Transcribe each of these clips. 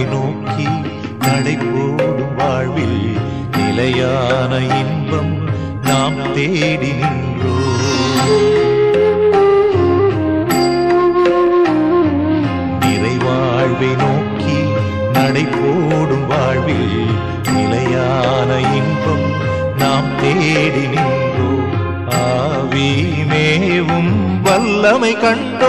நோக்கி நடைபோடும் வாழ்வில் நிலையான இன்பம் நாம் தேடி நின்றோம் நிறைவாழ்வை நோக்கி நடைபோடும் வாழ்வில் நிலையான இன்பம் நாம் தேடி நின்றோம் ஆவி மேவும் வல்லமை கண்டோ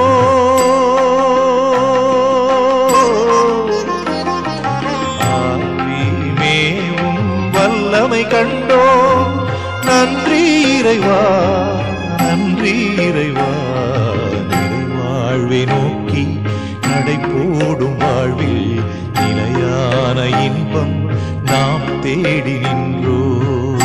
ஆவி மேவும் வல்லமை கண்டோ நன்றி இறைவா நன்றி இறைவா நிறைவாழ்வை நோக்கி நடைபோடும் வாழ்வில் நிலையான இன்பம் நாம் தேடி நின்றோம்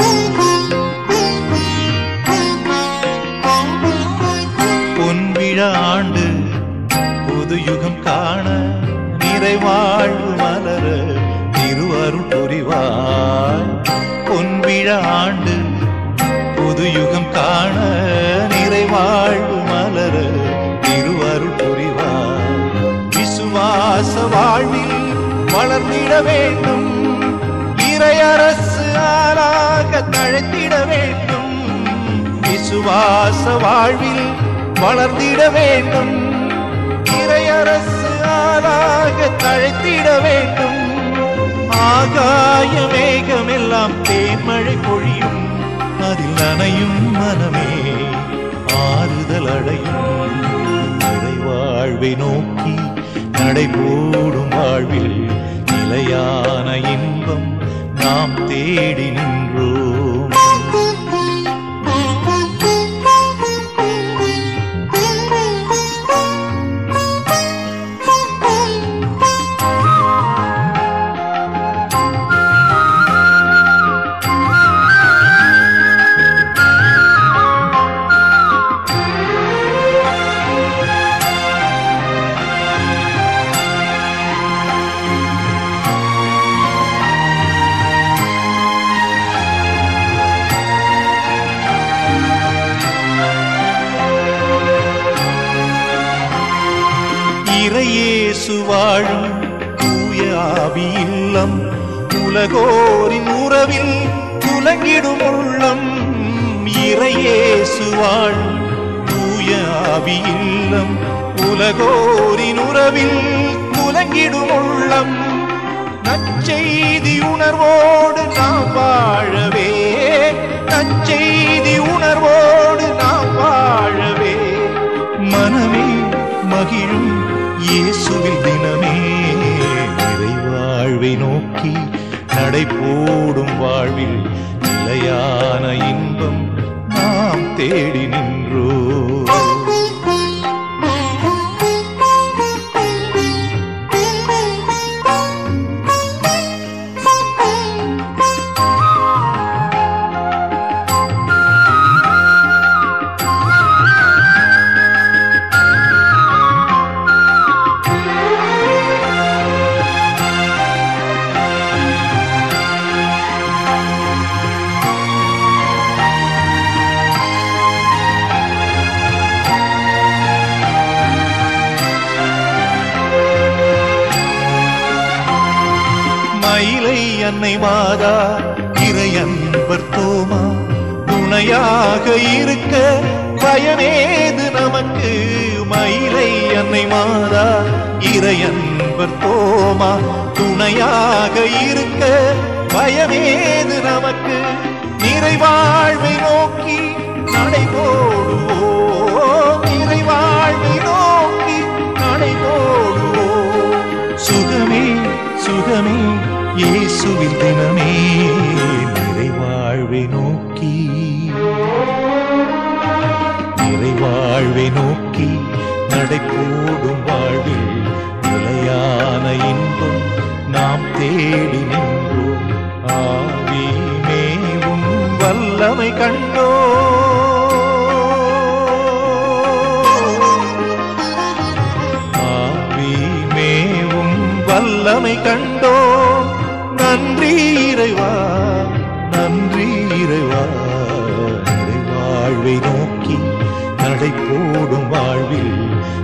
பொன்விழா ஆண்டு புது யுகம் காண நிறைவாழ்வு மலர திருவருள் புரிவாய் பொன்விழா ஆண்டு புது யுகம் காண நிறைவாழ்வு மலர திருவருள் புரிவாய் விசுவாச வாழ்வில் வளர்ந்திட வேண்டும் இறையரசு ஆளாக தழைத்திட வேண்டும் விசுவாச வாழ்வில் வளர்ந்திட வேண்டும் இறையரசு ஆளாக தழைத்திட வேண்டும் ஆகாய மேகமெல்லாம் தேன்மழை பொழியும் அதில் நனையும் மனமே ஆறுதல் அடையும் நிறைவாழ்வை நோக்கி நடைபோடும் வாழ்வில் நிலையான இன்பம் நாம் தேடி நின்றோம் இறையேசு வாழும் தூய ஆவி இல்லம் உலகோரின் உறவில் துலங்கிடும் உள்ளம் இறையேசு வாழும் தூய ஆவி இல்லம் உலகோரின் உறவில் துலங்கிடும் உள்ளம் நற்செய்தி உணர்வோடு நாம் வாழவே நற்செய்தி உணர்வோடு நாம் வாழவே மனமே மகிழும் இயேசுவில் தினமே நிறைவாழ்வை நோக்கி நடைபோடும் வாழ்வில் நிலையான இன்பம் நாம் தேடி நின்றோ மயிலை அன்னை மாதா இறையன்பர் தோமா துணையாக இருக்க பயமேது நமக்கு மயிலை அன்னை மாதா இறையன்பர் தோமா துணையாக இருக்க பயமேது நமக்கு நிறைவாழ்வை நோக்கி நடைபோடுவோம் நிறைவாழ்வை நோக்கி நடைபோடுவோம் சுகமே சுகமே இயேசுவின் தினமே நிறைவாழ்வை நோக்கி நிறைவாழ்வை நோக்கி நடைபோடும் வாழ்வில் நிலையான இன்பம் நாம் தேடி நின்றோம் ஆவி மேவும் வல்லமை கண்டோ ஆவி மேவும் வல்லமை கண்டோ நன்றி இறைவா நன்றி இறைவா நிறைவாழ்வை நோக்கி நடைபோடும் வாழ்வில்